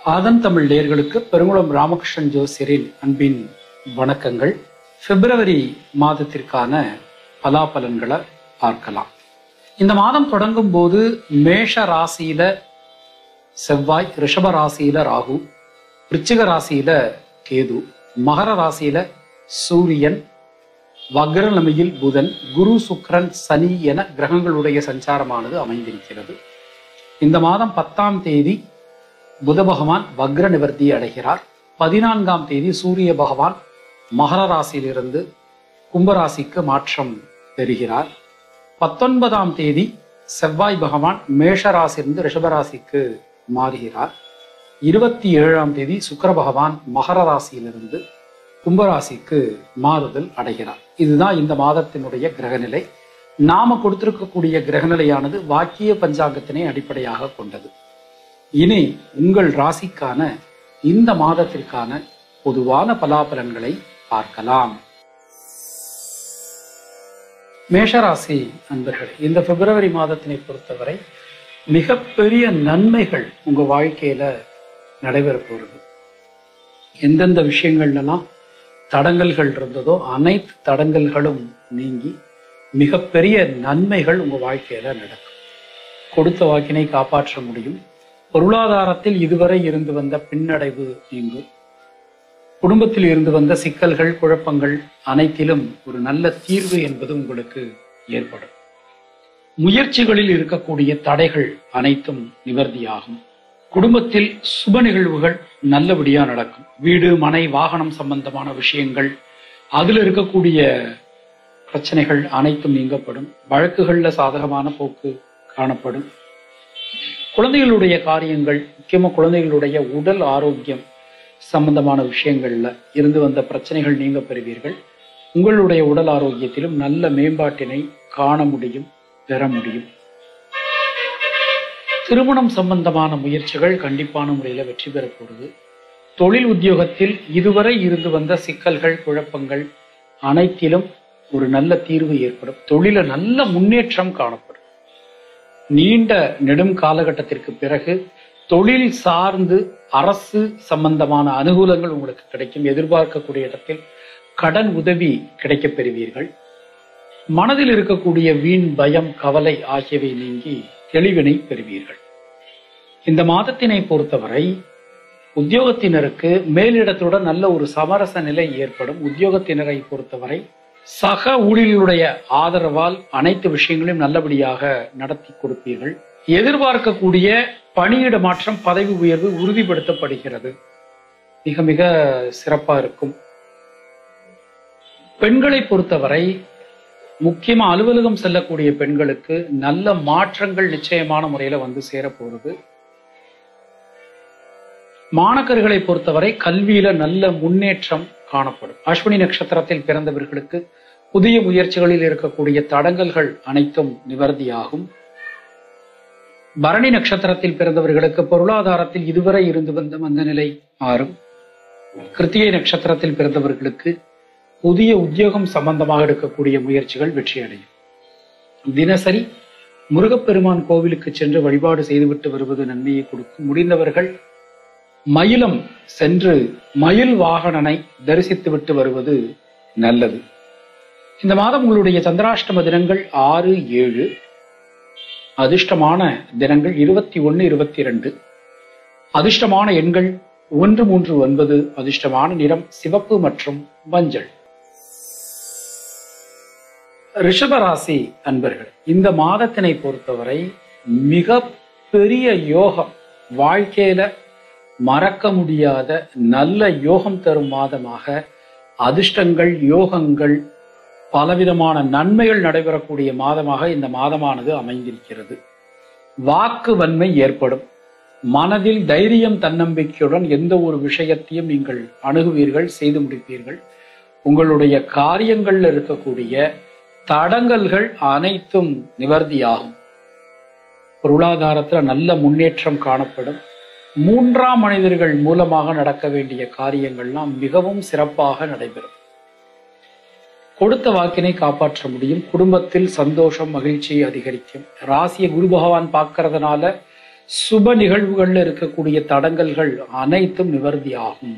ஆதன் தமிழ் நேயர்களுக்கு பெருங்குளம் ராமகிருஷ்ணன் ஜோசியரின் அன்பின் வணக்கங்கள் பிப்ரவரி மாதத்திற்கான பலாபலன்களை பார்க்கலாம் இந்த மாதம் தொடங்கும் போது மேஷ ராசியில செவ்வாய் ரிஷப ராசியில ராகு விருச்சிக ராசியில கேது மகர ராசியில சூரியன் வக்ரநமையில் புதன் குரு சுக்கிரன் சனி என கிரகங்களுடைய சஞ்சாரமானது அமைந்திருக்கிறது இந்த மாதம் பத்தாம் தேதி புத பகவான் வக்ர நிவர்த்தி அடைகிறார் பதினான்காம் தேதி சூரிய பகவான் மகர ராசியிலிருந்து கும்பராசிக்கு மாற்றம் பெறுகிறார் பத்தொன்பதாம் தேதி செவ்வாய் பகவான் மேஷ ராசியிலிருந்து ரிஷபராசிக்கு மாறுகிறார் இருபத்தி ஏழாம் தேதி சுக்கிர பகவான் மகர ராசியிலிருந்து கும்பராசிக்கு மாறுதல் அடைகிறார் இதுதான் இந்த மாதத்தினுடைய கிரகநிலை நாம கொடுத்திருக்கக்கூடிய கிரகநிலையானது வாக்கிய பஞ்சாங்கத்தினை அடிப்படையாக கொண்டது இனி உங்கள் ராசிக்கான இந்த மாதத்திற்கான பொதுவான பலாபலன்களை பார்க்கலாம் மேஷராசி அன்பர்களே இந்த பிப்ரவரி மாதத்தினை பொறுத்தவரை மிகப்பெரிய நன்மைகள் உங்க வாழ்க்கையில நடைபெற போறது எந்தெந்த விஷயங்கள்லாம் தடங்கல்கள் இருந்ததோ அனைத்து தடங்கல்களும் நீங்கி மிகப்பெரிய நன்மைகள் உங்க வாழ்க்கையில நடக்கும் கொடுத்த வாக்கினை காப்பாற்ற முடியும் பொருளாதாரத்தில் இதுவரை இருந்து வந்த பின்னடைவு நீங்கும் குடும்பத்தில் இருந்து வந்த சிக்கல்கள் குழப்பங்கள் அனைத்திலும் ஒரு நல்ல தீர்வு என்பது உங்களுக்கு ஏற்படும் முயற்சிகளில் இருக்கக்கூடிய தடைகள் அனைத்தும் நிவர்த்தியாகும் குடும்பத்தில் சுப நிகழ்வுகள் நல்லபடியா நடக்கும் வீடு மனை வாகனம் சம்பந்தமான விஷயங்கள் அதுல இருக்கக்கூடிய பிரச்சனைகள் அனைத்தும் நீங்கப்படும் வழக்குகள்ல சாதகமான போக்கு காணப்படும் குழந்தைகளுடைய காரியங்கள் முக்கியமா குழந்தைகளுடைய உடல் ஆரோக்கியம் சம்பந்தமான விஷயங்கள்ல இருந்து வந்த பிரச்சனைகள் நீங்க பெறுவீர்கள் உங்களுடைய உடல் ஆரோக்கியத்திலும் நல்ல மேம்பாட்டினை காண முடியும் பெற முடியும் திருமணம் சம்பந்தமான முயற்சிகள் கண்டிப்பான முறையில வெற்றி பெற போறது தொழில் உத்தியோகத்தில் இதுவரை இருந்து வந்த சிக்கல்கள் குழப்பங்கள் அனைத்திலும் ஒரு நல்ல தீர்வு ஏற்படும் தொழில நல்ல முன்னேற்றம் காணப்படும் நீண்ட நெடும் காலகட்டத்திற்கு பிறகு தொழில் சார்ந்து அரசு சம்பந்தமான அனுகூலங்கள் உங்களுக்கு கிடைக்கும் எதிர்பார்க்கக்கூடிய இடத்தில் கடன் உதவி கிடைக்கப் பெறுவீர்கள் மனதில் இருக்கக்கூடிய வீண் பயம் கவலை ஆகியவை நீங்கி தெளிவினை பெறுவீர்கள் இந்த மாதத்தினை பொறுத்தவரை உத்தியோகத்தினருக்கு மேலிடத்துடன் நல்ல ஒரு சமரச நிலை ஏற்படும் உத்தியோகத்தினரை பொறுத்தவரை சக ஊழியர்களுடைய ஆதரவால் அனைத்து விஷயங்களையும் நல்லபடியாக நடத்தி கொடுப்பீர்கள் எதிர்பார்க்கக்கூடிய பணியிட மாற்றம் பதவி உயர்வு உறுதிப்படுத்தப்படுகிறது மிக மிக சிறப்பா இருக்கும் பெண்களை பொறுத்தவரை முக்கியமா அலுவலகம் செல்லக்கூடிய பெண்களுக்கு நல்ல மாற்றங்கள் நிச்சயமான முறையில வந்து சேரப்போகுது மாணக்கர்களை பொறுத்தவரை கல்வியில நல்ல முன்னேற்றம் காணப்படும் அஸ்வினி நட்சத்திரத்தில் பிறந்தவர்களுக்கு புதிய முயற்சிகளில் இருக்கக்கூடிய தடங்கல்கள் அனைத்தும் நிவர்த்தியாகும் பரணி நட்சத்திரத்தில் பிறந்தவர்களுக்கு பொருளாதாரத்தில் இதுவரை இருந்து வந்த மந்த நிலை மாறும் கிருத்திகை நட்சத்திரத்தில் பிறந்தவர்களுக்கு புதிய உத்தியோகம் சம்பந்தமாக எடுக்கக்கூடிய முயற்சிகள் வெற்றியடையும் தினசரி முருகப்பெருமான் கோவிலுக்கு சென்று வழிபாடு செய்துவிட்டு வருவது நன்மையை கொடுக்கும் முடிந்தவர்கள் மயிலம் சென்று மயில் வாகனனை தரிசித்துவிட்டு வருவது நல்லது இந்த மாதம் உங்களுடைய சந்திராஷ்டம தினங்கள் ஆறு ஏழு அதிர்ஷ்டமான தினங்கள் இருபத்தி ஒன்னு இருபத்தி இரண்டு அதிர்ஷ்டமான எண்கள் ஒன்று மூன்று ஒன்பது அதிர்ஷ்டமான நிறம் சிவப்பு மற்றும் மஞ்சள் ரிஷபராசி அன்பர்கள் இந்த மாதத்தினை பொறுத்தவரை மிக பெரிய யோகம் வாழ்க்கையில மறக்க முடியாத நல்ல யோகம் தரும் மாதமாக அதிர்ஷ்டங்கள் யோகங்கள் பலவிதமான நன்மைகள் நடைபெறக்கூடிய மாதமாக இந்த மாதமானது அமைந்திருக்கிறது வாக்கு வன்மை ஏற்படும் மனதில் தைரியம் தன்னம்பிக்கையுடன் எந்த ஒரு விஷயத்தையும் நீங்கள் அணுகுவீர்கள் செய்து முடிப்பீர்கள் உங்களுடைய காரியங்கள்ல இருக்கக்கூடிய தடங்கல்கள் அனைத்தும் நிவர்த்தியாகும் பொருளாதாரத்துல நல்ல முன்னேற்றம் காணப்படும் மூன்றாம் மனிதர்கள் மூலமாக நடக்க வேண்டிய காரியங்கள்லாம் மிகவும் சிறப்பாக நடைபெறும் கொடுத்த வாக்கினை காப்பாற்ற முடியும் குடும்பத்தில் சந்தோஷம் மகிழ்ச்சி அதிகரிக்கும் ராசியை குரு பகவான் பார்க்கறதுனால சுப நிகழ்வுகள்ல இருக்கக்கூடிய தடங்கல்கள் அனைத்தும் நிவர்த்தியாகும்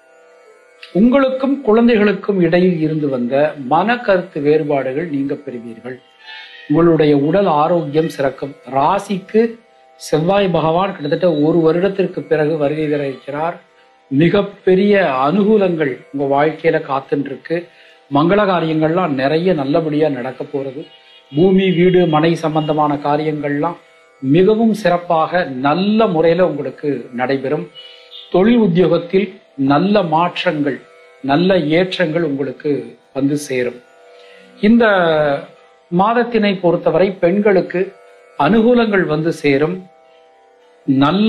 உங்களுக்கும் குழந்தைகளுக்கும் இடையில் இருந்து வந்த மன கருத்து வேறுபாடுகள் நீங்க பெறுவீர்கள் உங்களுடைய உடல் ஆரோக்கியம் சிறக்கும் ராசிக்கு செவ்வாய் பகவான் கிட்டத்தட்ட ஒரு வருடத்திற்கு பிறகு வருகை தர இருக்கிறார் மிகப்பெரிய அனுகூலங்கள் உங்க வாழ்க்கையில காத்துட்டு இருக்கு மங்கள காரியங்கள்லாம் நிறைய நல்லபடியா நடக்க போறது பூமி வீடு மனை சம்பந்தமான காரியங்கள்லாம் மிகவும் சிறப்பாக நல்ல முறையில உங்களுக்கு நடைபெறும் தொழில் உத்தியோகத்தில் நல்ல மாற்றங்கள் நல்ல ஏற்றங்கள் உங்களுக்கு வந்து சேரும் இந்த மாதத்தினை பொறுத்தவரை பெண்களுக்கு அனுகூலங்கள் வந்து சேரும் நல்ல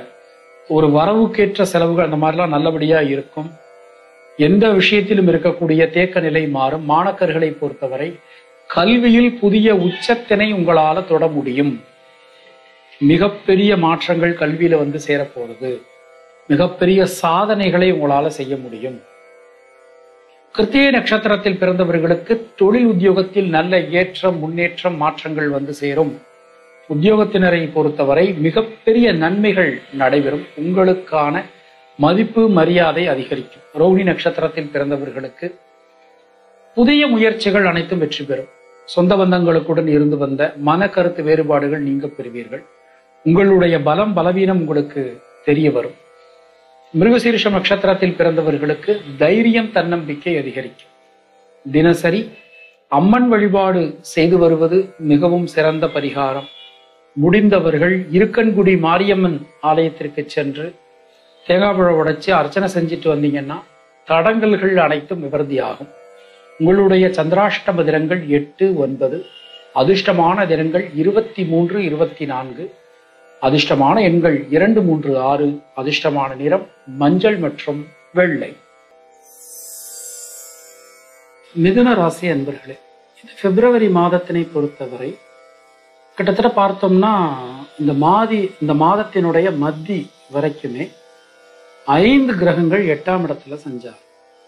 ஒரு வரவுக்கேற்ற செலவுகள் அந்த மாதிரிலாம் நல்லபடியா இருக்கும் எந்த விஷயத்திலும் இருக்கக்கூடிய தேக்க நிலை மாறும் மாணக்கர்களை பொறுத்தவரை கல்வியில் புதிய உச்சத்தினை உங்களால தொட முடியும் மிகப்பெரிய மாற்றங்கள் கல்வியில வந்து சேரப்போறது மிகப்பெரிய சாதனைகளை உங்களால செய்ய முடியும் கிருத்திகை நட்சத்திரத்தில் பிறந்தவர்களுக்கு தொழில் உத்தியோகத்தில் நல்ல ஏற்றம் முன்னேற்றம் மாற்றங்கள் வந்து சேரும் உத்தியோகத்தினரை பொறுத்தவரை மிகப்பெரிய நன்மைகள் நடைபெறும் உங்களுக்கான மதிப்பு மரியாதை அதிகரிக்கும் ரோஹிணி நட்சத்திரத்தில் பிறந்தவர்களுக்கு புதிய முயற்சிகள் அனைத்தும் வெற்றி பெறும் சொந்த பந்தங்களுக்குடன் இருந்து வந்த மன கருத்து வேறுபாடுகள் நீங்க பெறுவீர்கள் உங்களுடைய பலம் பலவீனம் உங்களுக்கு தெரிய வரும் மிருகசீரிஷம் நட்சத்திரத்தில் பிறந்தவர்களுக்கு தைரியம் தன்னம்பிக்கை அதிகரிக்கும் தினசரி அம்மன் வழிபாடு செய்து வருவது மிகவும் சிறந்த பரிகாரம் முடிந்தவர்கள் இருக்கன்குடி மாரியம்மன் ஆலயத்திற்கு சென்று தேங்காய் பழம் உடைச்சு அர்ச்சனை செஞ்சுட்டு வந்தீங்கன்னா தடங்கல்கள் அனைத்தும் விவருத்தியாகும் உங்களுடைய சந்திராஷ்டம தினங்கள் எட்டு ஒன்பது அதிர்ஷ்டமான தினங்கள் இருபத்தி மூன்று இருபத்தி நான்கு அதிர்ஷ்டமான எண்கள் இரண்டு மூன்று ஆறு அதிர்ஷ்டமான நிறம் மஞ்சள் மற்றும் வெள்ளை மிதுன ராசி அன்பர்களே இந்த பிப்ரவரி மாதத்தினை பொறுத்தவரை கிட்டத்தட்ட பார்த்தோம்னா இந்த மாதி இந்த மாதத்தினுடைய மத்தி வரைக்குமே ஐந்து கிரகங்கள் எட்டாம் இடத்துல சஞ்சாரம்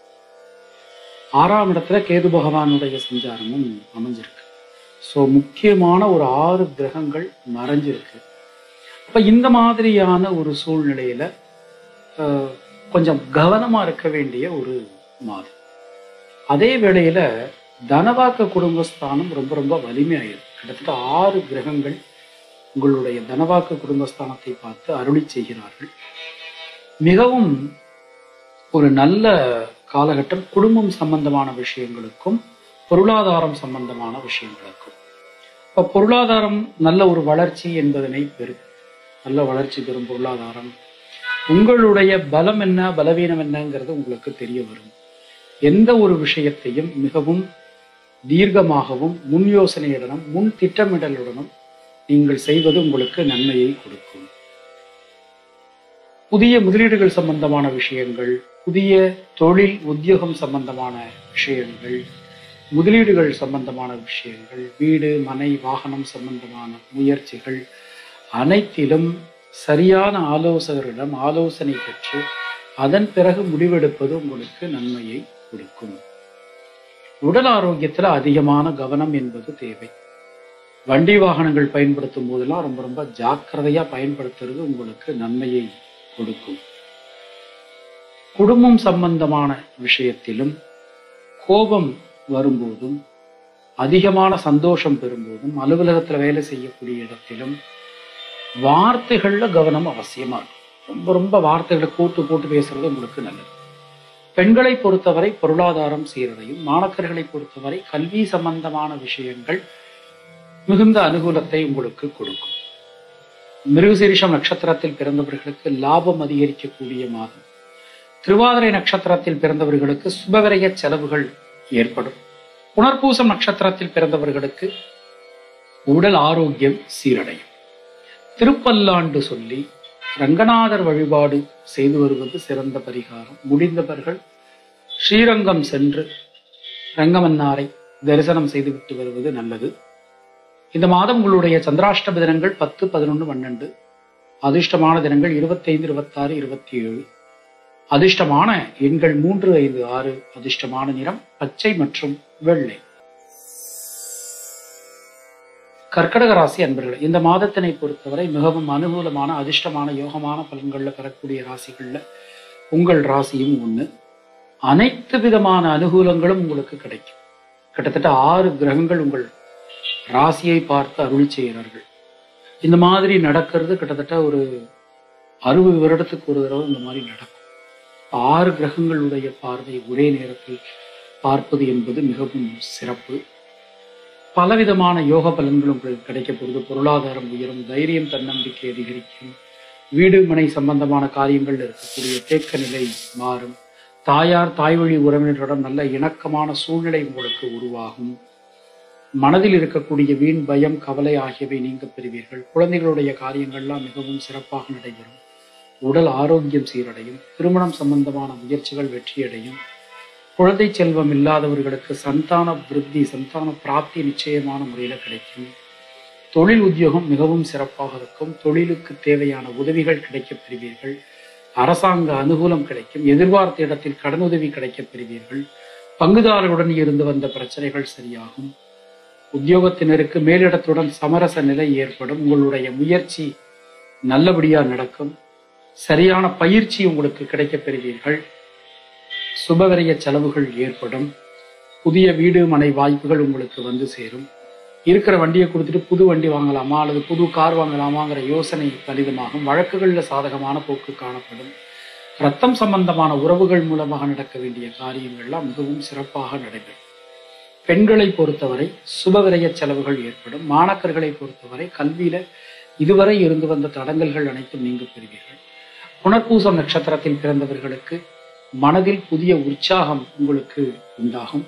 ஆறாம் இடத்துல கேது பகவானுடைய சஞ்சாரமும் அமைஞ்சிருக்கு ஸோ முக்கியமான ஒரு ஆறு கிரகங்கள் மறைஞ்சிருக்கு அப்ப இந்த மாதிரியான ஒரு சூழ்நிலையில அஹ், கொஞ்சம் கவனமா இருக்க வேண்டிய ஒரு மாதம் அதே வேளையில தனவாக்க குடும்பஸ்தானம் ரொம்ப ரொம்ப வலிமையாயிருக்கு கிட்டத்தட்ட ஆறு கிரகங்கள் உங்களுடைய தனவாக்க குடும்பஸ்தானத்தை பார்த்து அருளி செய்கிறார்கள் மிகவும் ஒரு நல்ல காலகட்டம் குடும்பம் சம்பந்தமான விஷயங்களுக்கும் பொருளாதாரம் சம்பந்தமான விஷயங்களுக்கும் இப்ப பொருளாதாரம் நல்ல ஒரு வளர்ச்சி என்பதனை பெறும் நல்ல வளர்ச்சி பெறும் பொருளாதாரம் உங்களுடைய பலம் என்ன பலவீனம் என்னங்கிறது உங்களுக்கு தெரிய வரும் எந்த ஒரு விஷயத்தையும் மிகவும் தீர்க்கமாகவும் முன் யோசனையுடனும் முன் திட்டமிடலுடனும் நீங்கள் செய்வது உங்களுக்கு நன்மையை கொடுக்கும் புதிய முதலீடுகள் சம்பந்தமான விஷயங்கள் புதிய தொழில் உத்தியோகம் சம்பந்தமான விஷயங்கள் முதலீடுகள் சம்பந்தமான விஷயங்கள் வீடு மனை வாகனம் சம்பந்தமான முயற்சிகள் அனைத்திலும் சரியான ஆலோசகரிடம் ஆலோசனை பெற்று அதன் பிறகு முடிவெடுப்பது உங்களுக்கு நன்மையை கொடுக்கும் உடல் ஆரோக்கியத்துல அதிகமான கவனம் என்பது தேவை வண்டி வாகனங்கள் பயன்படுத்தும் போதெல்லாம் ரொம்ப ரொம்ப ஜாக்கிரதையா பயன்படுத்துறது உங்களுக்கு நன்மையை கொடுக்கும் குடும்பம் சம்பந்தமான விஷயத்திலும் கோபம் வரும்போதும் அதிகமான சந்தோஷம் பெறும்போதும் அலுவலகத்துல வேலை செய்யக்கூடிய இடத்திலும் வார்த்தைகள்ல கவனம் அவசியமா இருக்கும் ரொம்ப ரொம்ப வார்த்தைகளை கூட்டு போட்டு பேசுறது உங்களுக்கு நல்லது பெண்களை பொறுத்தவரை பொருளாதாரம் சீரடையும் மாணக்கர்களை பொறுத்தவரை கல்வி சம்பந்தமான விஷயங்கள் மிகுந்த அனுகூலத்தை உங்களுக்கு கொடுக்கும் மிருகசீரிஷம் நட்சத்திரத்தில் பிறந்தவர்களுக்கு லாபம் அதிகரிக்கக்கூடிய மாதம் திருவாதிரை நட்சத்திரத்தில் பிறந்தவர்களுக்கு சுபவிரய செலவுகள் ஏற்படும் புனர்பூசம் நட்சத்திரத்தில் பிறந்தவர்களுக்கு உடல் ஆரோக்கியம் சீரடையும் திருப்பல்லாண்டு சொல்லி ரங்கநாதர் வழிபாடு செய்து வருவது சிறந்த பரிகாரம் முடிந்தவர்கள் ஸ்ரீரங்கம் சென்று ரங்கமன்னாரை தரிசனம் செய்துவிட்டு வருவது நல்லது இந்த மாதம் உங்களுடைய சந்திராஷ்டம தினங்கள் பத்து பதினொன்று பன்னெண்டு அதிர்ஷ்டமான தினங்கள் இருபத்தைந்து இருபத்தாறு இருபத்தி ஏழு அதிர்ஷ்டமான எண்கள் மூன்று ஐந்து ஆறு அதிர்ஷ்டமான நிறம் பச்சை மற்றும் வெள்ளை கர்க்கடக ராசி அன்பர்கள் இந்த மாதத்தினை பொறுத்தவரை மிகவும் அனுகூலமான அதிர்ஷ்டமான யோகமான பலன்கள்ல பெறக்கூடிய ராசிகள்ல உங்கள் ராசியும் ஒண்ணு அனைத்து விதமான அனுகூலங்களும் உங்களுக்கு கிடைக்கும் கிட்டத்தட்ட ஆறு கிரகங்கள் உங்கள் ராசியை பார்த்து அருள் செய்கிறார்கள் இந்த மாதிரி நடக்கிறது கிட்டத்தட்ட ஒரு அறுபது வருடத்துக்கு ஒரு தடவை இந்த மாதிரி நடக்கும் ஆறு கிரகங்களுடைய பார்வை ஒரே நேரத்தில் பார்ப்பது என்பது மிகவும் சிறப்பு பலவிதமான யோக பலன்கள் உங்களுக்கு கிடைக்க போகுது பொருளாதாரம் உயரும் தைரியம் தன்னம்பிக்கை அதிகரிக்கும் வீடு மனை சம்பந்தமான காரியங்கள் இருக்கக்கூடிய தேக்க நிலை மாறும் தாயார் தாய்வழி உறவினரிடம் நல்ல இணக்கமான சூழ்நிலை உங்களுக்கு உருவாகும் மனதில் இருக்கக்கூடிய வீண் பயம் கவலை ஆகியவை நீங்க பெறுவீர்கள் குழந்தைகளுடைய காரியங்கள்லாம் மிகவும் சிறப்பாக நடைபெறும் உடல் ஆரோக்கியம் சீரடையும் திருமணம் சம்பந்தமான முயற்சிகள் வெற்றியடையும் குழந்தை செல்வம் இல்லாதவர்களுக்கு சந்தான விருத்தி சந்தான பிராப்தி நிச்சயமான முறையில கிடைக்கும் தொழில் உத்தியோகம் மிகவும் சிறப்பாக இருக்கும் தொழிலுக்கு தேவையான உதவிகள் கிடைக்கப் பெறுவீர்கள் அரசாங்க அனுகூலம் கிடைக்கும் எதிர்பார்த்த இடத்தில் கடனுதவி கிடைக்கப் பெறுவீர்கள் பங்குதாரர்களுடன் இருந்து வந்த பிரச்சனைகள் சரியாகும் உத்தியோகத்தினருக்கு மேலிடத்துடன் சமரச நிலை ஏற்படும் உங்களுடைய முயற்சி நல்லபடியா நடக்கும் சரியான பயிற்சி உங்களுக்கு கிடைக்கப் பெறுவீர்கள் சுபகரிய செலவுகள் ஏற்படும் புதிய வீடு மனை வாய்ப்புகள் உங்களுக்கு வந்து சேரும் இருக்கிற வண்டியை கொடுத்துட்டு புது வண்டி வாங்கலாமா அல்லது புது கார் வாங்கலாமாங்கிற யோசனை கடிதமாகும் வழக்குகளில் சாதகமான போக்கு காணப்படும் ரத்தம் சம்பந்தமான உறவுகள் மூலமாக நடக்க வேண்டிய காரியங்கள்லாம் மிகவும் சிறப்பாக நடைபெறும் பெண்களை பொறுத்தவரை சுபவிரய செலவுகள் ஏற்படும் மாணக்கர்களை பொறுத்தவரை கல்வியில இதுவரை இருந்து வந்த தடங்கல்கள் அனைத்தும் நீங்க பெறுவீர்கள் புனர்பூசம் நட்சத்திரத்தில் பிறந்தவர்களுக்கு மனதில் புதிய உற்சாகம் உங்களுக்கு உண்டாகும்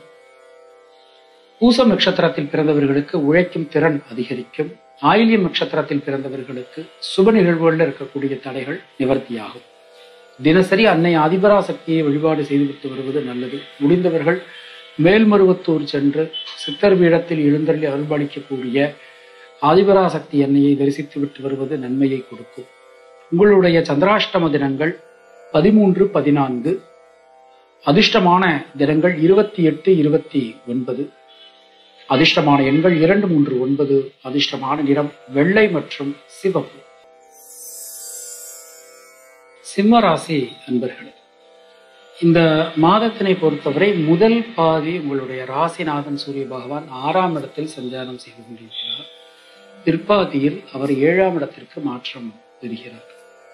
பூசம் நட்சத்திரத்தில் பிறந்தவர்களுக்கு உழைக்கும் திறன் அதிகரிக்கும் ஆயிலியம் நட்சத்திரத்தில் பிறந்தவர்களுக்கு சுப நிகழ்வுகளில் இருக்கக்கூடிய தடைகள் நிவர்த்தியாகும் தினசரி அன்னை அதிபராசக்தியை வழிபாடு செய்துவிட்டு வருவது நல்லது முடிந்தவர்கள் மேல்மருவத்தூர் சென்று சித்தர் பீடத்தில் எழுந்தள்ளி அருள்பாலிக்கக்கூடிய ஆதிபராசக்தி எண்ணெயை தரிசித்து விட்டு வருவது நன்மையை கொடுக்கும் உங்களுடைய சந்திராஷ்டம தினங்கள் பதிமூன்று பதினான்கு அதிர்ஷ்டமான தினங்கள் இருபத்தி எட்டு இருபத்தி ஒன்பது அதிர்ஷ்டமான எண்கள் இரண்டு மூன்று ஒன்பது அதிர்ஷ்டமான நிறம் வெள்ளை மற்றும் சிவப்பு சிம்ம ராசி அன்பர்களே இந்த மாதத்தினை பொறுத்தவரை முதல் பாதி உங்களுடைய ராசிநாதன் சூரிய பகவான் ஆறாம் இடத்தில் சஞ்சாரம் செய்து கொண்டிருக்கிறார் பிற்பாதியில் அவர் ஏழாம் இடத்திற்கு மாற்றம் பெறுகிறார்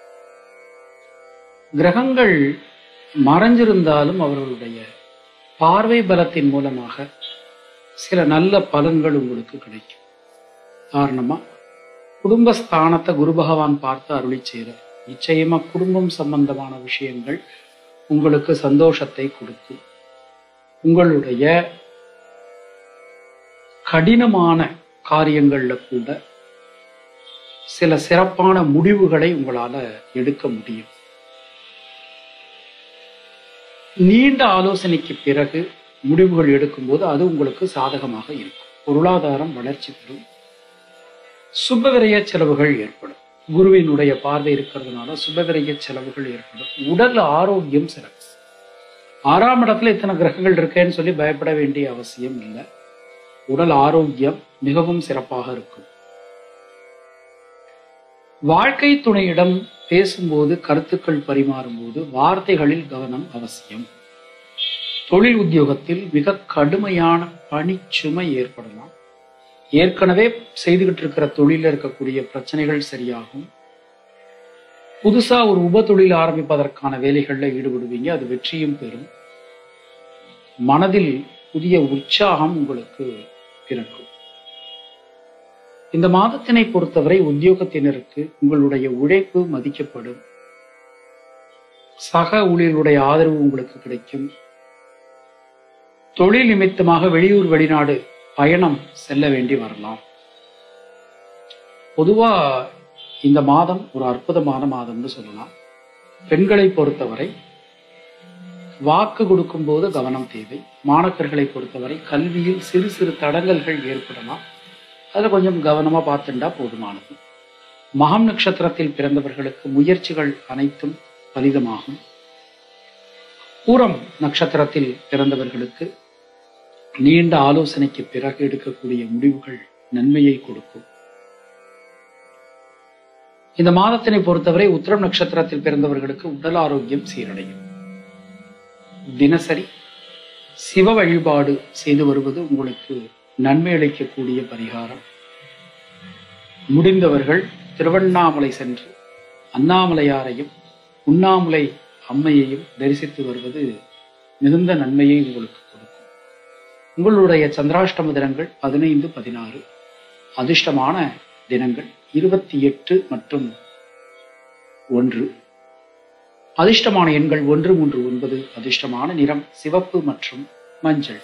கிரகங்கள் மறைஞ்சிருந்தாலும் அவர்களுடைய பார்வை பலத்தின் மூலமாக சில நல்ல பலன்கள் உங்களுக்கு கிடைக்கும் காரணமா குடும்பஸ்தானத்தை குரு பகவான் பார்த்து அருளி செய்கிறார் நிச்சயமா குடும்பம் சம்பந்தமான விஷயங்கள் உங்களுக்கு சந்தோஷத்தை கொடுக்கும் உங்களுடைய கடினமான காரியங்கள்ல கூட சில சிறப்பான முடிவுகளை உங்களால எடுக்க முடியும் நீண்ட ஆலோசனைக்கு பிறகு முடிவுகள் எடுக்கும்போது அது உங்களுக்கு சாதகமாக இருக்கும் பொருளாதாரம் வளர்ச்சி பெறும் சுபவிரய செலவுகள் ஏற்படும் குருவினுடைய பார்வை இருக்கிறதுனால சுபவிரய செலவுகள் ஏற்படும் உடல் ஆரோக்கியம் சிறப்பு ஆறாம் இடத்துல இத்தனை கிரகங்கள் இருக்கேன்னு சொல்லி பயப்பட வேண்டிய அவசியம் இல்லை உடல் ஆரோக்கியம் மிகவும் சிறப்பாக இருக்கும் வாழ்க்கை துணையிடம் பேசும்போது கருத்துக்கள் பரிமாறும்போது வார்த்தைகளில் கவனம் அவசியம் தொழில் உத்தியோகத்தில் மிக கடுமையான பணிச்சுமை ஏற்படலாம் ஏற்கனவே செய்துகிட்டு இருக்கிற தொழில இருக்கக்கூடிய பிரச்சனைகள் சரியாகும் புதுசா ஒரு உப தொழில் ஆரம்பிப்பதற்கான வேலைகள்ல ஈடுபடுவீங்க அது வெற்றியும் பெறும் மனதில் புதிய உற்சாகம் உங்களுக்கு பிறக்கும் இந்த மாதத்தினை பொறுத்தவரை உத்தியோகத்தினருக்கு உங்களுடைய உழைப்பு மதிக்கப்படும் சக ஊழியர்களுடைய ஆதரவு உங்களுக்கு கிடைக்கும் தொழில் நிமித்தமாக வெளியூர் வெளிநாடு பயணம் செல்ல வேண்டி வரலாம் பொதுவா இந்த மாதம் ஒரு அற்புதமான மாதம்னு சொல்லலாம் பெண்களை பொறுத்தவரை வாக்கு கொடுக்கும்போது கவனம் தேவை மாணக்கர்களை பொறுத்தவரை கல்வியில் சிறு சிறு தடங்கல்கள் ஏற்படலாம் அதில் கொஞ்சம் கவனமா பார்த்துட்டா போதுமானது மகம் நட்சத்திரத்தில் பிறந்தவர்களுக்கு முயற்சிகள் அனைத்தும் பலிதமாகும் பூரம் நட்சத்திரத்தில் பிறந்தவர்களுக்கு நீண்ட ஆலோசனைக்கு பிறகு எடுக்கக்கூடிய முடிவுகள் நன்மையை கொடுக்கும் இந்த மாதத்தினை பொறுத்தவரை உத்திரம் நட்சத்திரத்தில் பிறந்தவர்களுக்கு உடல் ஆரோக்கியம் சீரடையும் தினசரி சிவ வழிபாடு செய்து வருவது உங்களுக்கு நன்மை அளிக்கக்கூடிய பரிகாரம் முடிந்தவர்கள் திருவண்ணாமலை சென்று அண்ணாமலையாரையும் உண்ணாமலை அம்மையையும் தரிசித்து வருவது மிகுந்த நன்மையை உங்களுக்கு கொடுக்கும் உங்களுடைய சந்திராஷ்டம தினங்கள் பதினைந்து பதினாறு அதிர்ஷ்டமான தினங்கள் இருபத்தி எட்டு மற்றும் ஒன்று அதிர்ஷ்டமான எண்கள் ஒன்று மூன்று ஒன்பது அதிர்ஷ்டமான நிறம் சிவப்பு மற்றும் மஞ்சள்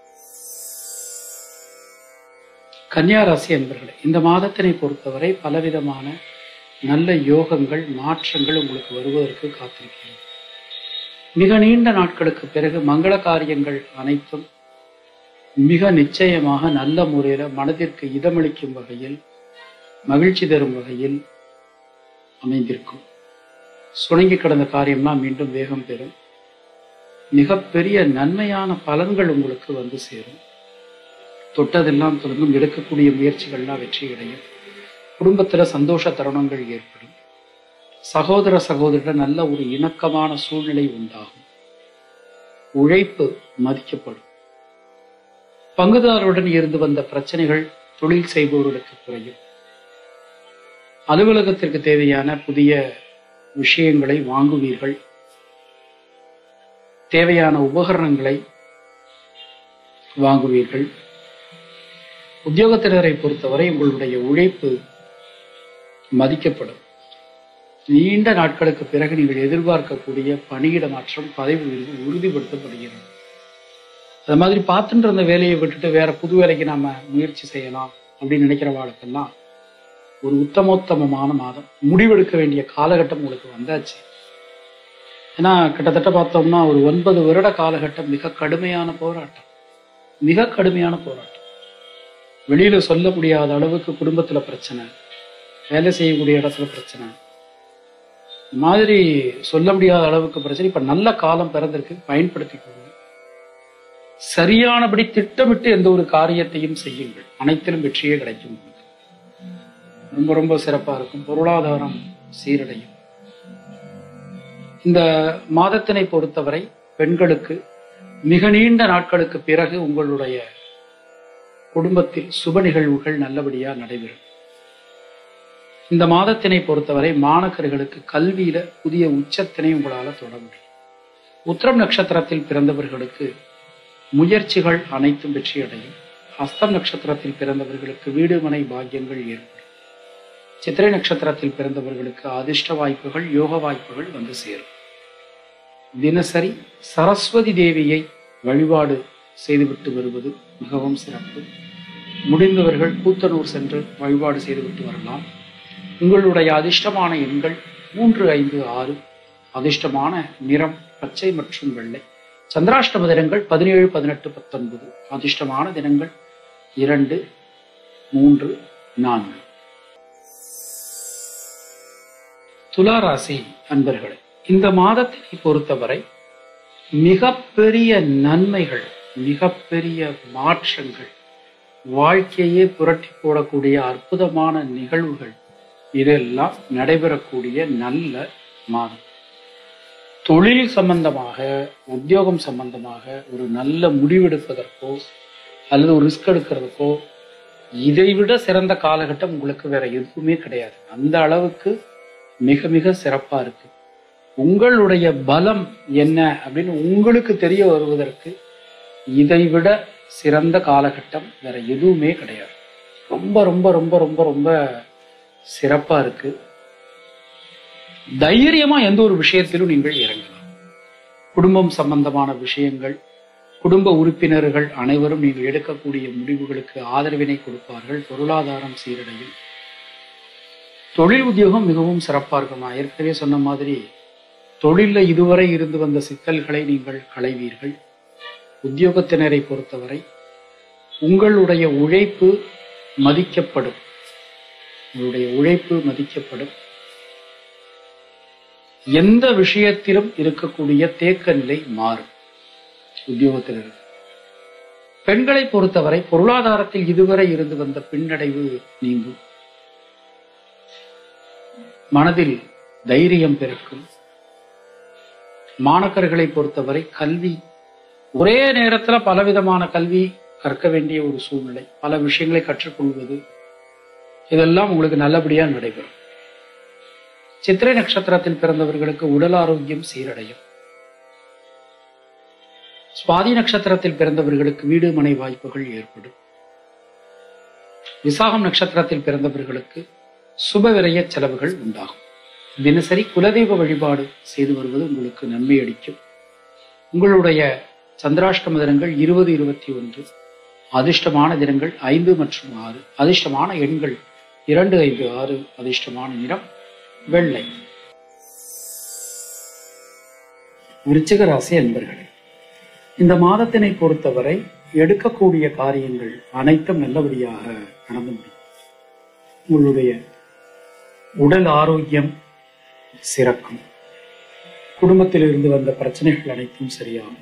கன்னியா ராசி அன்பர்களே இந்த மாதத்தினை பொறுத்தவரை பலவிதமான நல்ல யோகங்கள் மாற்றங்கள் உங்களுக்கு வருவதற்கு காத்திருக்கிறது மிக நீண்ட நாட்களுக்கு பிறகு மங்கள காரியங்கள் அனைத்தும் மிக நிச்சயமாக நல்ல முறையில மனதிற்கு இதமளிக்கும் வகையில் மகிழ்ச்சி தரும் வகையில் அமைந்திருக்கும் சுணங்கி கிடந்த காரியம்லாம் மீண்டும் வேகம் பெறும் மிகப்பெரிய நன்மையான பலன்கள் உங்களுக்கு வந்து சேரும் தொட்டதெல்லாம் தொடங்கும் எடுக்கக்கூடிய முயற்சிகள்லாம் வெற்றி அடையும் குடும்பத்துல சந்தோஷ தருணங்கள் ஏற்படும் சகோதர சகோதரிட நல்ல ஒரு இணக்கமான சூழ்நிலை உண்டாகும் உழைப்பு மதிக்கப்படும் பங்குதாரருடன் இருந்து வந்த பிரச்சனைகள் தொழில் செய்பவர்களுக்கு குறையும் அலுவலகத்திற்கு தேவையான புதிய விஷயங்களை வாங்குவீர்கள் தேவையான உபகரணங்களை வாங்குவீர்கள் உத்தியோகத்தினரை பொறுத்தவரை உங்களுடைய உழைப்பு மதிக்கப்படும் நீண்ட நாட்களுக்கு பிறகு நீங்கள் எதிர்பார்க்கக்கூடிய பணியிட மாற்றம் பதவி உயர்வு உறுதிப்படுத்தப்படுகிறது அது மாதிரி பார்த்துட்டு இருந்த வேலையை விட்டுட்டு வேற புது வேலைக்கு நாம முயற்சி செய்யலாம் அப்படின்னு நினைக்கிறவாளுக்கெல்லாம் ஒரு உத்தமோத்தமமான மாதம் முடிவெடுக்க வேண்டிய காலகட்டம் உங்களுக்கு வந்தாச்சு ஏன்னா கிட்டத்தட்ட பார்த்தோம்னா ஒரு ஒன்பது வருட காலகட்டம் மிக கடுமையான போராட்டம் மிக கடுமையான போராட்டம் வெளியில சொல்ல முடியாத அளவுக்கு குடும்பத்துல பிரச்சனை வேலை செய்யக்கூடிய இடத்துல பிரச்சனை இந்த மாதிரி சொல்ல முடியாத அளவுக்கு பிரச்சனை இப்ப நல்ல காலம் பிறந்திருக்கு பயன்படுத்திக்கோங்க சரியானபடி திட்டமிட்டு எந்த ஒரு காரியத்தையும் செய்யுங்கள் அனைத்திலும் வெற்றியே கிடைக்கும் உங்களுக்கு. ரொம்ப ரொம்ப சிறப்பா இருக்கும் பொருளாதாரம் சீரடையும் இந்த மாதத்தினை பொறுத்தவரை பெண்களுக்கு மிக நீண்ட நாட்களுக்கு பிறகு உங்களுடைய குடும்பத்தில் சுப நிகழ்வுகள் நல்லபடியா நடைபெறும் இந்த மாதத்தினை பொறுத்தவரை மாணக்கர்களுக்கு கல்வியில புதிய உச்சத்தினை உங்களால தொட முடியும் உத்திரம் நட்சத்திரத்தில் பிறந்தவர்களுக்கு முயற்சிகள் அனைத்தும் வெற்றியடையும் ஹஸ்தம் நட்சத்திரத்தில் பிறந்தவர்களுக்கு வீடு மனை பாக்கியங்கள் ஏற்படும் சித்திரை நட்சத்திரத்தில் பிறந்தவர்களுக்கு அதிர்ஷ்ட வாய்ப்புகள் யோக வாய்ப்புகள் வந்து சேரும் தினசரி சரஸ்வதி தேவியை வழிபாடு செய்துவிட்டு வருவது மிகவும் சிறப்பு முடிந்தவர்கள் கூத்தனூர் சென்று வழிபாடு செய்துவிட்டு வரலாம் உங்களுடைய அதிர்ஷ்டமான எண்கள் மூன்று ஐந்து ஆறு அதிர்ஷ்டமான நிறம் பச்சை மற்றும் வெள்ளை சந்திராஷ்டம தினங்கள் பதினேழு பதினெட்டு பத்தொன்பது அதிர்ஷ்டமான தினங்கள் இரண்டு மூன்று நான்கு துளாராசி அன்பர்களே இந்த மாதத்தினை பொறுத்தவரை மிகப்பெரிய நன்மைகள் மிகப்பெரிய மாற்றங்கள் வாழ்க்கையே புரட்டி போடக்கூடிய அற்புதமான நிகழ்வுகள் இதெல்லாம் நடைபெறக்கூடிய நல்ல மாதம் தொழில் சம்பந்தமாக உத்தியோகம் சம்பந்தமாக ஒரு நல்ல முடிவெடுப்பதற்கோ அல்லது ஒரு ரிஸ்க் எடுக்கிறதுக்கோ இதைவிட சிறந்த காலகட்டம் உங்களுக்கு வேற எதுவுமே கிடையாது அந்த அளவுக்கு மிக மிக சிறப்பா இருக்கு உங்களுடைய பலம் என்ன அப்படின்னு உங்களுக்கு தெரிய வருவதற்கு இதைவிட சிறந்த காலகட்டம் வேற எதுவுமே கிடையாது ரொம்ப ரொம்ப ரொம்ப ரொம்ப ரொம்ப சிறப்பா இருக்கு தைரியமா எந்த ஒரு விஷயத்திலும் நீங்கள் இறங்கலாம் குடும்பம் சம்பந்தமான விஷயங்கள் குடும்ப உறுப்பினர்கள் அனைவரும் நீங்கள் எடுக்கக்கூடிய முடிவுகளுக்கு ஆதரவினை கொடுப்பார்கள் பொருளாதாரம் சீரடையும் தொழில் உத்தியோகம் மிகவும் சிறப்பா இருக்கும் நான் ஏற்கனவே சொன்ன மாதிரி தொழில்ல இதுவரை இருந்து வந்த சிக்கல்களை நீங்கள் களைவீர்கள் உத்தியோகத்தினரை பொறுத்தவரை உங்களுடைய உழைப்பு மதிக்கப்படும் உங்களுடைய உழைப்பு மதிக்கப்படும் எந்த விஷயத்திலும் இருக்கக்கூடிய தேக்க நிலை மாறும் உத்தியோகத்தினருக்கு பெண்களை பொறுத்தவரை பொருளாதாரத்தில் இதுவரை இருந்து வந்த பின்னடைவு நீங்கும் மனதில் தைரியம் பிறக்கும் மாணக்கர்களை பொறுத்தவரை கல்வி ஒரே நேரத்துல பலவிதமான கல்வி கற்க வேண்டிய ஒரு சூழ்நிலை பல விஷயங்களை கற்றுக்கொள்வது இதெல்லாம் உங்களுக்கு நல்லபடியா நடைபெறும் சித்திரை நட்சத்திரத்தில் பிறந்தவர்களுக்கு உடல் ஆரோக்கியம் சீரடையும் சுவாதி நட்சத்திரத்தில் பிறந்தவர்களுக்கு வீடு மனை வாய்ப்புகள் ஏற்படும் விசாகம் நட்சத்திரத்தில் பிறந்தவர்களுக்கு சுப விரய செலவுகள் உண்டாகும் தினசரி குலதெய்வ வழிபாடு செய்து வருவது உங்களுக்கு நன்மை அளிக்கும் உங்களுடைய சந்திராஷ்டம தினங்கள் இருபது இருபத்தி ஒன்று அதிர்ஷ்டமான தினங்கள் ஐந்து மற்றும் ஆறு அதிர்ஷ்டமான எண்கள் இரண்டு ஐந்து ஆறு அதிர்ஷ்டமான நிறம் வெள்ளை விருச்சிக ராசி அன்பர்களே இந்த மாதத்தினை பொறுத்தவரை எடுக்கக்கூடிய காரியங்கள் அனைத்தும் நல்லபடியாக நடந்து முடியும் உங்களுடைய உடல் ஆரோக்கியம் சிறக்கும் குடும்பத்தில் இருந்து வந்த பிரச்சனைகள் அனைத்தும் சரியாகும்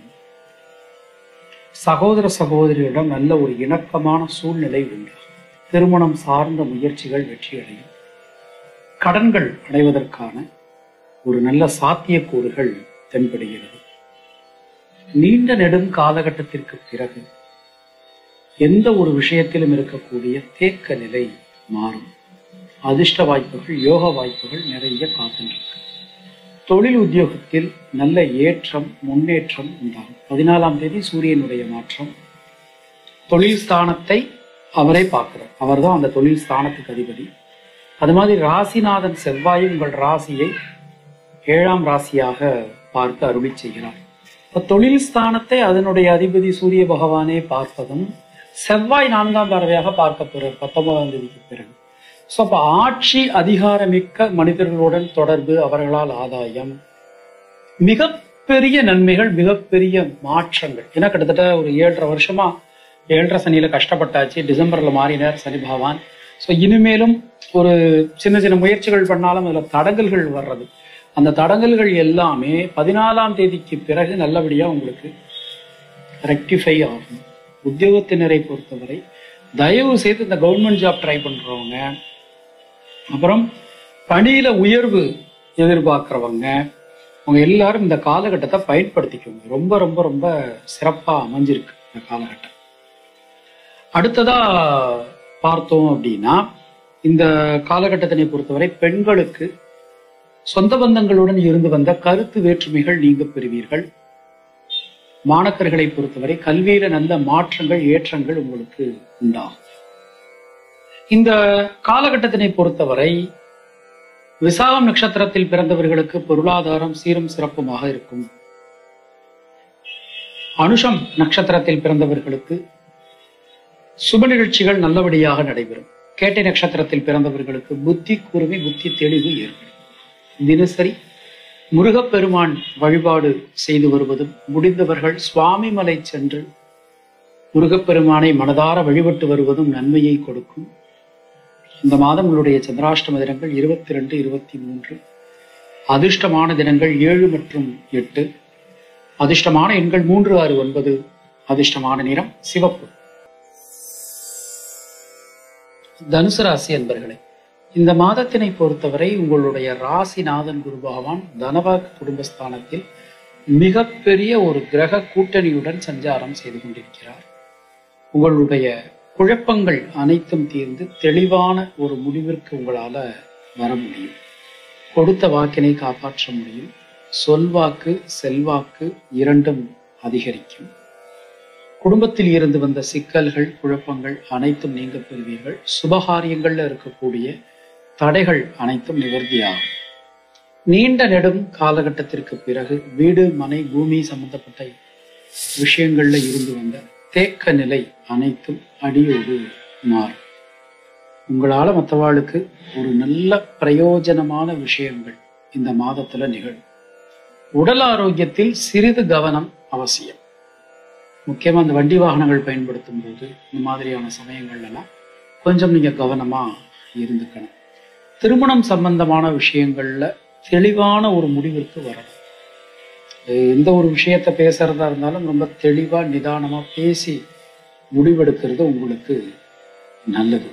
சகோதர சகோதரிகளிடம் நல்ல ஒரு இணக்கமான சூழ்நிலை உண்டாகும் திருமணம் சார்ந்த முயற்சிகள் வெற்றியடையும் கடன்கள் அடைவதற்கான ஒரு நல்ல சாத்தியக்கூறுகள் தென்படுகிறது நீண்ட நெடும் காலகட்டத்திற்கு பிறகு எந்த ஒரு விஷயத்திலும் இருக்கக்கூடிய தேக்க நிலை மாறும் அதிர்ஷ்ட வாய்ப்புகள் யோக வாய்ப்புகள் நிறைய காத்துருக்கு தொழில் உத்தியோகத்தில் நல்ல ஏற்றம் முன்னேற்றம் உண்டாகும் பதினாலாம் தேதி சூரியனுடைய மாற்றம் தொழில் ஸ்தானத்தை அவரே பார்க்கிறார் அவர்தான் அந்த தொழில் ஸ்தானத்துக்கு அதிபதி அது மாதிரி ராசிநாதன் செவ்வாயும் உங்கள் ராசியை ஏழாம் ராசியாக பார்த்து அருளி செய்கிறார் இப்ப தொழில் ஸ்தானத்தை அதனுடைய அதிபதி சூரிய பகவானே பார்ப்பதும் செவ்வாய் நான்காம் தடவையாக பார்க்க போறார் பத்தொன்பதாம் தேதிக்கு பிறகு ஸோ அப்போ ஆட்சி அதிகாரமிக்க மனிதர்களுடன் தொடர்பு அவர்களால் ஆதாயம் மிகப்பெரிய நன்மைகள் மிகப்பெரிய மாற்றங்கள் ஏன்னா கிட்டத்தட்ட ஒரு ஏழரை வருஷமா ஏழரை சனியில கஷ்டப்பட்டாச்சு டிசம்பர்ல மாறினார் சனி பகவான் ஸோ இனிமேலும் ஒரு சின்ன சின்ன முயற்சிகள் பண்ணாலும் அதுல தடங்கல்கள் வர்றது அந்த தடங்கல்கள் எல்லாமே பதினாலாம் தேதிக்கு பிறகு நல்லபடியா உங்களுக்கு ரெக்டிஃபை ஆகும் உத்தியோகத்தினரை பொறுத்தவரை தயவு செய்து இந்த கவர்மெண்ட் ஜாப் ட்ரை பண்றவங்க அப்புறம் பணியில உயர்வு எதிர்பார்க்கிறவங்க அவங்க எல்லாரும் இந்த காலகட்டத்தை பயன்படுத்திக்கோங்க ரொம்ப ரொம்ப ரொம்ப சிறப்பா அமைஞ்சிருக்கு இந்த காலகட்டம் அடுத்ததா பார்த்தோம் அப்படின்னா இந்த காலகட்டத்தினை பொறுத்தவரை பெண்களுக்கு சொந்த பந்தங்களுடன் இருந்து வந்த கருத்து வேற்றுமைகள் நீங்க பெறுவீர்கள் மாணக்கர்களை பொறுத்தவரை கல்வியில நல்ல மாற்றங்கள் ஏற்றங்கள் உங்களுக்கு உண்டாகும் இந்த காலகட்டத்தினை பொறுத்தவரை விசாகம் நட்சத்திரத்தில் பிறந்தவர்களுக்கு பொருளாதாரம் சீரும் சிறப்புமாக இருக்கும் அனுஷம் நட்சத்திரத்தில் பிறந்தவர்களுக்கு சுப நிகழ்ச்சிகள் நல்லபடியாக நடைபெறும் கேட்டை நட்சத்திரத்தில் பிறந்தவர்களுக்கு புத்தி கூர்மை புத்தி தெளிவு ஏற்படும் தினசரி முருகப்பெருமான் வழிபாடு செய்து வருவதும் முடிந்தவர்கள் சுவாமிமலை சென்று முருகப்பெருமானை மனதார வழிபட்டு வருவதும் நன்மையை கொடுக்கும் இந்த மாதம் உங்களுடைய சந்திராஷ்டம தினங்கள் இருபத்தி ரெண்டு இருபத்தி மூன்று அதிர்ஷ்டமான தினங்கள் ஏழு மற்றும் எட்டு அதிர்ஷ்டமான எண்கள் மூன்று ஆறு ஒன்பது அதிர்ஷ்டமான நிறம் சிவப்பு தனுசு ராசி என்பர்களே இந்த மாதத்தினை பொறுத்தவரை உங்களுடைய ராசிநாதன் குரு பகவான் தனவாக் குடும்பஸ்தானத்தில் மிகப்பெரிய ஒரு கிரக கூட்டணியுடன் சஞ்சாரம் செய்து கொண்டிருக்கிறார் உங்களுடைய குழப்பங்கள் அனைத்தும் தீர்ந்து தெளிவான ஒரு முடிவிற்கு உங்களால வர முடியும் கொடுத்த வாக்கினை காப்பாற்ற முடியும் சொல்வாக்கு செல்வாக்கு இரண்டும் அதிகரிக்கும் குடும்பத்தில் இருந்து வந்த சிக்கல்கள் குழப்பங்கள் அனைத்தும் நீங்க பெறுவீர்கள் சுபகாரியங்கள்ல இருக்கக்கூடிய தடைகள் அனைத்தும் நிவர்த்தியாகும் நீண்ட நெடும் காலகட்டத்திற்கு பிறகு வீடு மனை பூமி சம்பந்தப்பட்ட விஷயங்கள்ல இருந்து வந்த தேக்க நிலை அனைத்தும் அடியோடு மாறும் உங்களால மற்றவாளுக்கு ஒரு நல்ல பிரயோஜனமான விஷயங்கள் இந்த மாதத்துல நிகழும் உடல் ஆரோக்கியத்தில் சிறிது கவனம் அவசியம் முக்கியமா இந்த வண்டி வாகனங்கள் பயன்படுத்தும் போது இந்த மாதிரியான சமயங்கள்ல எல்லாம் கொஞ்சம் நீங்க கவனமா இருந்துக்கணும் திருமணம் சம்பந்தமான விஷயங்கள்ல தெளிவான ஒரு முடிவிற்கு வரணும் எந்த ஒரு விஷயத்த பேசுறதா இருந்தாலும் ரொம்ப தெளிவா நிதானமா பேசி முடிவெடுக்கிறது உங்களுக்கு நல்லது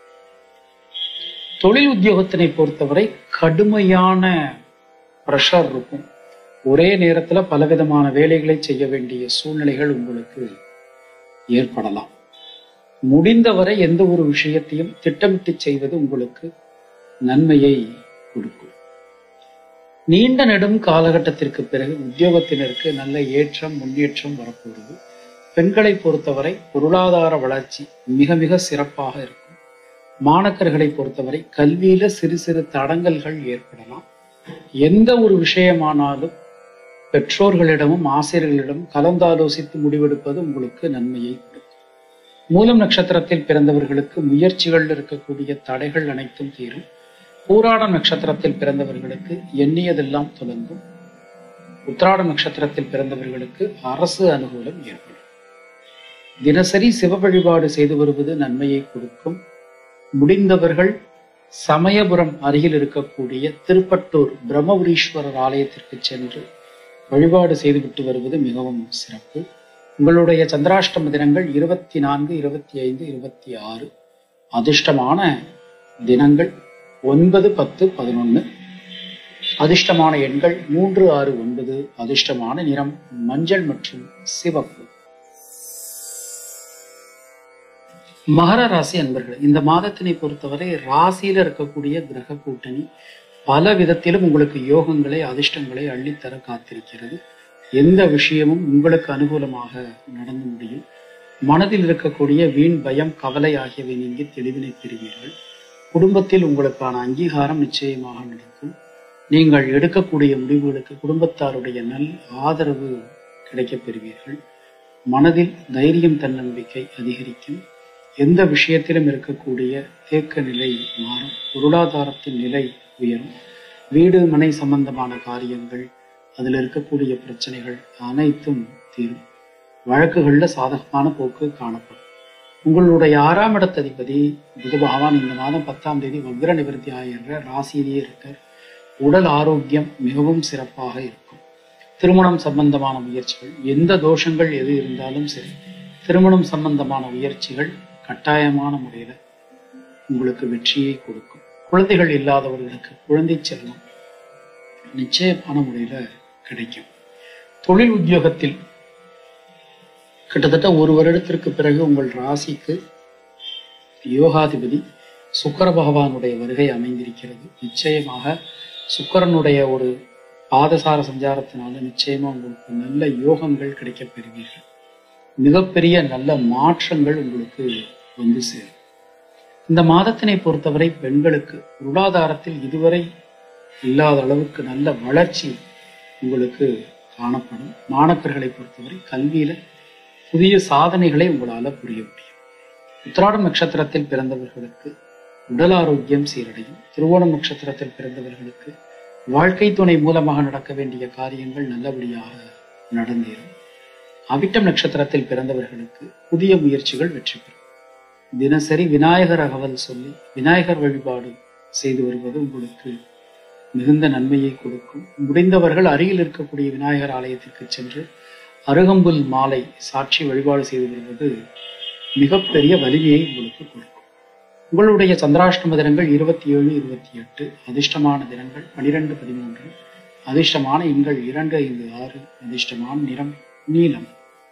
தொழில் உத்தியோகத்தினை பொறுத்தவரை கடுமையான ப்ரெஷர் இருக்கும் ஒரே நேரத்துல பலவிதமான வேலைகளை செய்ய வேண்டிய சூழ்நிலைகள் உங்களுக்கு ஏற்படலாம் முடிந்தவரை எந்த ஒரு விஷயத்தையும் திட்டமிட்டு செய்வது உங்களுக்கு நன்மையை கொடுக்கும் நீண்ட நெடும் காலகட்டத்திற்கு பிறகு உத்தியோகத்தினருக்கு நல்ல ஏற்றம் முன்னேற்றம் வரப்போகிறது பெண்களை பொறுத்தவரை பொருளாதார வளர்ச்சி மிக மிக சிறப்பாக இருக்கும் மாணக்கர்களை பொறுத்தவரை கல்வியில சிறு சிறு தடங்கல்கள் ஏற்படலாம் எந்த ஒரு விஷயமானாலும் பெற்றோர்களிடமும் ஆசிரியர்களிடம் கலந்தாலோசித்து முடிவெடுப்பது உங்களுக்கு நன்மையை கொடுக்கும் மூலம் நட்சத்திரத்தில் பிறந்தவர்களுக்கு முயற்சிகள் இருக்கக்கூடிய தடைகள் அனைத்தும் தீரும் பூராடம் நட்சத்திரத்தில் பிறந்தவர்களுக்கு எண்ணியதெல்லாம் துலங்கும் உத்திராட நட்சத்திரத்தில் பிறந்தவர்களுக்கு அரசு அனுகூலம் ஏற்படும் தினசரி சிவ வழிபாடு செய்து வருவது நன்மையை கொடுக்கும் முடிந்தவர்கள் சமயபுரம் அருகில் இருக்கக்கூடிய திருப்பட்டூர் பிரம்மபுரீஸ்வரர் ஆலயத்திற்கு சென்று வழிபாடு செய்துவிட்டு வருவது மிகவும் சிறப்பு உங்களுடைய சந்திராஷ்டம தினங்கள் இருபத்தி நான்கு இருபத்தி ஐந்து இருபத்தி ஆறு அதிர்ஷ்டமான தினங்கள் ஒன்பது பத்து பதினொன்று அதிர்ஷ்டமான எண்கள் மூன்று ஆறு ஒன்பது அதிர்ஷ்டமான நிறம் மஞ்சள் மற்றும் சிவப்பு மகர ராசி அன்பர்கள் இந்த மாதத்தினை பொறுத்தவரை ராசியில இருக்கக்கூடிய கிரக கூட்டணி பல விதத்திலும் உங்களுக்கு யோகங்களை அதிர்ஷ்டங்களை அள்ளித்தர காத்திருக்கிறது எந்த விஷயமும் உங்களுக்கு அனுகூலமாக நடந்து முடியும் மனதில் இருக்கக்கூடிய வீண் பயம் கவலை ஆகியவை நீங்கி தெளிவினை பெறுவீர்கள் குடும்பத்தில் உங்களுக்கான அங்கீகாரம் நிச்சயமாக நடக்கும் நீங்கள் எடுக்கக்கூடிய முடிவுகளுக்கு குடும்பத்தாருடைய நல் ஆதரவு கிடைக்கப் பெறுவீர்கள் மனதில் தைரியம் தன்னம்பிக்கை அதிகரிக்கும் எந்த விஷயத்திலும் இருக்கக்கூடிய தேக்க நிலை மாறும் பொருளாதாரத்தின் நிலை உயரும் வீடு மனை சம்பந்தமான காரியங்கள் அதில் இருக்கக்கூடிய பிரச்சனைகள் அனைத்தும் தீரும் வழக்குகள்ல சாதகமான போக்கு காணப்படும் உங்களுடைய ஆறாம் இடத்ததிபதி புத பகவான் இந்த மாதம் பத்தாம் தேதி வக்ர நிவர்த்தி ஆகின்ற ராசியிலேயே இருக்கார் உடல் ஆரோக்கியம் மிகவும் சிறப்பாக இருக்கும் திருமணம் சம்பந்தமான முயற்சிகள் எந்த தோஷங்கள் எது இருந்தாலும் சரி திருமணம் சம்பந்தமான முயற்சிகள் கட்டாயமான முறையில உங்களுக்கு வெற்றியை கொடுக்கும் குழந்தைகள் இல்லாதவர்களுக்கு குழந்தை செல்வம் நிச்சயமான முறையில கிடைக்கும் தொழில் உத்தியோகத்தில் கிட்டத்தட்ட ஒரு வருடத்திற்கு பிறகு உங்கள் ராசிக்கு யோகாதிபதி சுக்கர பகவானுடைய வருகை அமைந்திருக்கிறது நிச்சயமாக சுக்கரனுடைய ஒரு பாதசார சஞ்சாரத்தினால நிச்சயமா உங்களுக்கு நல்ல யோகங்கள் கிடைக்கப் பெறுவீர்கள் மிகப்பெரிய நல்ல மாற்றங்கள் உங்களுக்கு வந்து சேரும் இந்த மாதத்தினை பொறுத்தவரை பெண்களுக்கு பொருளாதாரத்தில் இதுவரை இல்லாத அளவுக்கு நல்ல வளர்ச்சி உங்களுக்கு காணப்படும் மாணக்கர்களை பொறுத்தவரை கல்வியில புதிய சாதனைகளை உங்களால புரிய முடியும் உத்திராடம் நட்சத்திரத்தில் பிறந்தவர்களுக்கு உடல் ஆரோக்கியம் சீரடையும் திருவோணம் நட்சத்திரத்தில் பிறந்தவர்களுக்கு வாழ்க்கை துணை மூலமாக நடக்க வேண்டிய காரியங்கள் நல்லபடியாக நடந்தேறும் அவிட்டம் நட்சத்திரத்தில் பிறந்தவர்களுக்கு புதிய முயற்சிகள் வெற்றி பெறும் தினசரி விநாயகர் அகவல் சொல்லி விநாயகர் வழிபாடு செய்து வருவது உங்களுக்கு மிகுந்த நன்மையை கொடுக்கும் முடிந்தவர்கள் அருகில் இருக்கக்கூடிய விநாயகர் ஆலயத்திற்கு சென்று அருகம்புல் மாலை சாட்சி வழிபாடு செய்து வருவது மிகப்பெரிய வலிமையை உங்களுக்கு கொடுக்கும் உங்களுடைய சந்திராஷ்டம தினங்கள் இருபத்தி ஏழு இருபத்தி எட்டு அதிர்ஷ்டமான தினங்கள் பனிரெண்டு பதிமூன்று அதிர்ஷ்டமான எண்கள் இரண்டு ஐந்து ஆறு அதிர்ஷ்டமான நிறம் நீலம்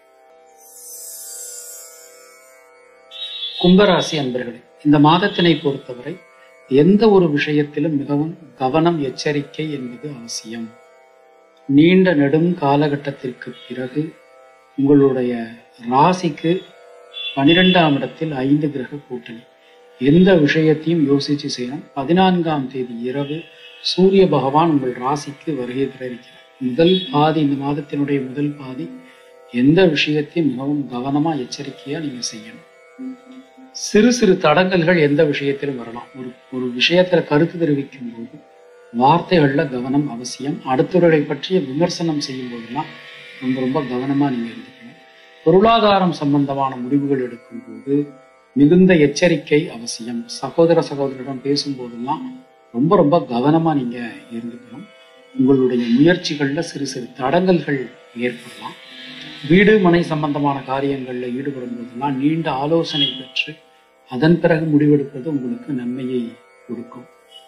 கும்பராசி அன்பர்களே இந்த மாதத்தினை பொறுத்தவரை எந்த ஒரு விஷயத்திலும் மிகவும் கவனம் எச்சரிக்கை என்பது அவசியம் நீண்ட நெடும் காலகட்டத்திற்கு பிறகு உங்களுடைய ராசிக்கு பனிரெண்டாம் இடத்தில் ஐந்து கிரக கூட்டணி எந்த விஷயத்தையும் யோசிச்சு செய்யணும் பதினான்காம் தேதி இரவு சூரிய பகவான் உங்கள் ராசிக்கு வருகை தர இருக்கிறார் முதல் பாதி இந்த மாதத்தினுடைய முதல் பாதி எந்த விஷயத்தையும் மிகவும் கவனமா எச்சரிக்கையா நீங்க செய்யணும் சிறு சிறு தடங்கல்கள் எந்த விஷயத்திலும் வரலாம் ஒரு ஒரு விஷயத்துல கருத்து தெரிவிக்கும் போது வார்த்தைகள்ல கவனம் அவசியம் அடுத்தவர்களை பற்றிய விமர்சனம் செய்யும் போதெல்லாம் ரொம்ப ரொம்ப கவனமா நீங்க இருந்துக்கணும் பொருளாதாரம் சம்பந்தமான முடிவுகள் எடுக்கும் போது மிகுந்த எச்சரிக்கை அவசியம் சகோதர சகோதரிடம் பேசும்போதெல்லாம் ரொம்ப ரொம்ப கவனமா நீங்க இருந்துக்கணும் உங்களுடைய முயற்சிகள்ல சிறு சிறு தடங்கல்கள் ஏற்படலாம் வீடு மனை சம்பந்தமான காரியங்கள்ல ஈடுபடும் போதெல்லாம் நீண்ட ஆலோசனை பெற்று அதன் பிறகு முடிவெடுப்பது உங்களுக்கு நன்மையை கொடுக்கும்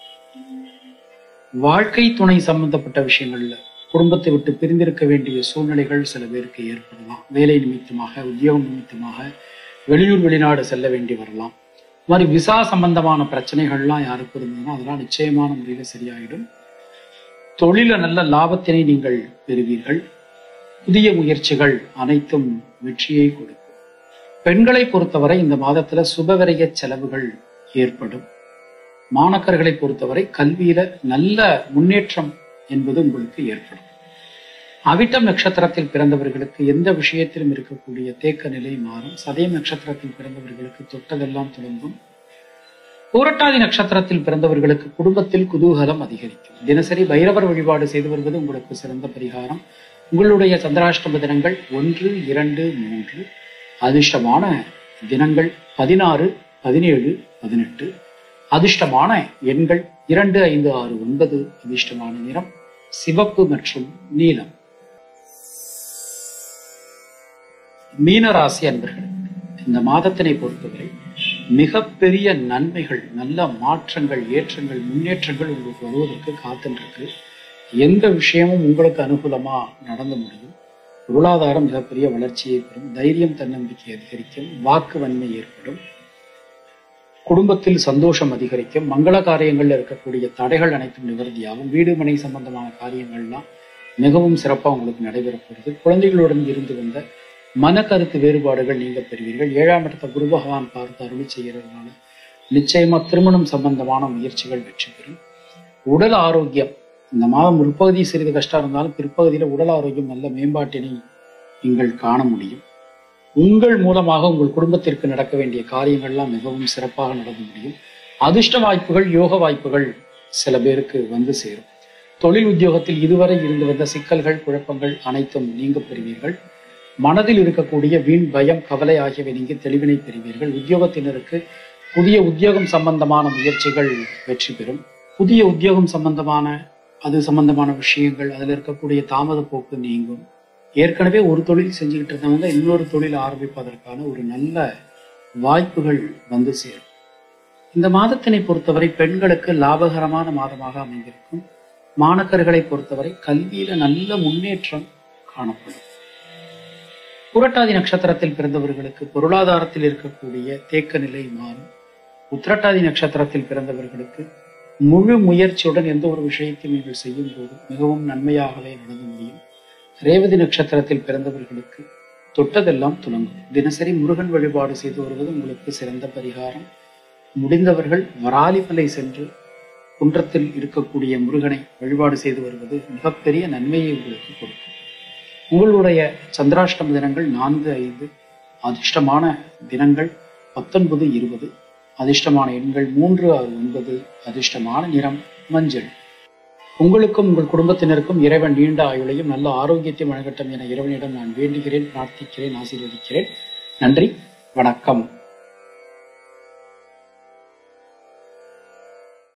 வாழ்க்கை துணை சம்பந்தப்பட்ட விஷயங்கள்ல குடும்பத்தை விட்டு பிரிந்திருக்க வேண்டிய சூழ்நிலைகள் சில பேருக்கு ஏற்படலாம் வேலை நிமித்தமாக உத்தியோகம் நிமித்தமாக வெளியூர் வெளிநாடு செல்ல வேண்டி வரலாம் இது மாதிரி விசா சம்பந்தமான பிரச்சனைகள்லாம் யாருக்கு இருந்ததுன்னா அதெல்லாம் நிச்சயமான முறையில சரியாயிடும் தொழில நல்ல லாபத்தினை நீங்கள் பெறுவீர்கள் புதிய முயற்சிகள் அனைத்தும் வெற்றியை கொடுக்கும் பெண்களை பொறுத்தவரை இந்த மாதத்துல சுபவிரய செலவுகள் ஏற்படும் மாணக்கர்களை பொறுத்தவரை கல்வியில நல்ல முன்னேற்றம் என்பது உங்களுக்கு ஏற்படும் அவிட்டம் நட்சத்திரத்தில் பிறந்தவர்களுக்கு எந்த விஷயத்திலும் இருக்கக்கூடிய தேக்க நிலை மாறும் சதயம் நட்சத்திரத்தில் பிறந்தவர்களுக்கு தொட்டதெல்லாம் தொடங்கும் பூரட்டாதி நட்சத்திரத்தில் பிறந்தவர்களுக்கு குடும்பத்தில் குதூகலம் அதிகரிக்கும் தினசரி பைரவர் வழிபாடு செய்து வருவது உங்களுக்கு சிறந்த பரிகாரம் உங்களுடைய சந்திராஷ்டம தினங்கள் ஒன்று இரண்டு மூன்று அதிர்ஷ்டமான தினங்கள் பதினாறு பதினேழு பதினெட்டு அதிர்ஷ்டமான எண்கள் இரண்டு ஐந்து ஆறு ஒன்பது அதிர்ஷ்டமான நிறம் சிவப்பு மற்றும் நீலம் மீனராசி அன்பர்கள் இந்த மாதத்தினை பொறுத்தவரை மிகப்பெரிய நன்மைகள் நல்ல மாற்றங்கள் ஏற்றங்கள் முன்னேற்றங்கள் உங்களுக்கு வருவதற்கு காத்துருக்கு எந்த விஷயமும் உங்களுக்கு அனுகூலமா நடந்து முடியும் பொருளாதாரம் மிகப்பெரிய வளர்ச்சியை பெறும் தைரியம் தன்னம்பிக்கை அதிகரிக்கும் வாக்கு வன்மை ஏற்படும் குடும்பத்தில் சந்தோஷம் அதிகரிக்கும் மங்கள காரியங்கள்ல இருக்கக்கூடிய தடைகள் அனைத்தும் நிவர்த்தியாகும் வீடு மனை சம்பந்தமான காரியங்கள்லாம் மிகவும் சிறப்பாக உங்களுக்கு நடைபெறப் போகிறது குழந்தைகளுடன் இருந்து வந்த மனக்கருத்து வேறுபாடுகள் நீங்க பெறுவீர்கள் ஏழாம் இடத்த குரு பகவான் பார்த்து அருளி செய்கிறதுனால நிச்சயமா திருமணம் சம்பந்தமான முயற்சிகள் வெற்றி பெறும் உடல் ஆரோக்கியம் இந்த மாதம் முற்பகுதி சிறிது கஷ்டம் இருந்தாலும் பிற்பகுதியில உடல் ஆரோக்கியம் நல்ல மேம்பாட்டினை நீங்கள் காண முடியும் உங்கள் மூலமாக உங்கள் குடும்பத்திற்கு நடக்க வேண்டிய காரியங்கள்லாம் மிகவும் சிறப்பாக நடந்து முடியும் அதிர்ஷ்ட வாய்ப்புகள் யோக வாய்ப்புகள் சில பேருக்கு வந்து சேரும் தொழில் உத்தியோகத்தில் இதுவரை இருந்து வந்த சிக்கல்கள் குழப்பங்கள் அனைத்தும் நீங்க பெறுவீர்கள் மனதில் இருக்கக்கூடிய வீண் பயம் கவலை ஆகியவை நீங்க தெளிவினை பெறுவீர்கள் உத்தியோகத்தினருக்கு புதிய உத்தியோகம் சம்பந்தமான முயற்சிகள் வெற்றி பெறும் புதிய உத்தியோகம் சம்பந்தமான அது சம்பந்தமான விஷயங்கள் அதில் இருக்கக்கூடிய தாமத போக்கு நீங்கும் ஏற்கனவே ஒரு தொழில் செஞ்சுக்கிட்டு இருந்தவங்க இன்னொரு தொழில் ஆரம்பிப்பதற்கான ஒரு நல்ல வாய்ப்புகள் வந்து சேரும் இந்த மாதத்தினை பொறுத்தவரை பெண்களுக்கு லாபகரமான மாதமாக அமைந்திருக்கும் மாணக்கர்களை பொறுத்தவரை கல்வியில நல்ல முன்னேற்றம் காணப்படும் புரட்டாதி நட்சத்திரத்தில் பிறந்தவர்களுக்கு பொருளாதாரத்தில் இருக்கக்கூடிய தேக்க நிலை மாறும் உத்திரட்டாதி நட்சத்திரத்தில் பிறந்தவர்களுக்கு முழு முயற்சியுடன் எந்த ஒரு விஷயத்தையும் நீங்கள் செய்யும் போது மிகவும் நன்மையாகவே நடந்து முடியும் ரேவதி நட்சத்திரத்தில் பிறந்தவர்களுக்கு தொட்டதெல்லாம் துலங்கும் தினசரி முருகன் வழிபாடு செய்து வருவது உங்களுக்கு சிறந்த பரிகாரம் முடிந்தவர்கள் வராலிமலை சென்று குன்றத்தில் இருக்கக்கூடிய முருகனை வழிபாடு செய்து வருவது மிகப்பெரிய நன்மையை உங்களுக்கு கொடுக்கும் உங்களுடைய சந்திராஷ்டம தினங்கள் நான்கு ஐந்து அதிர்ஷ்டமான தினங்கள் பத்தொன்பது இருபது அதிர்ஷ்டமான எண்கள் மூன்று ஆறு ஒன்பது அதிர்ஷ்டமான நிறம் மஞ்சள் உங்களுக்கும் உங்கள் குடும்பத்தினருக்கும் இறைவன் நீண்ட ஆயுளையும் நல்ல ஆரோக்கியத்தையும் வழங்கட்டும் என இறைவனிடம் நான் வேண்டுகிறேன் பிரார்த்திக்கிறேன் ஆசீர்வதிக்கிறேன் நன்றி வணக்கம்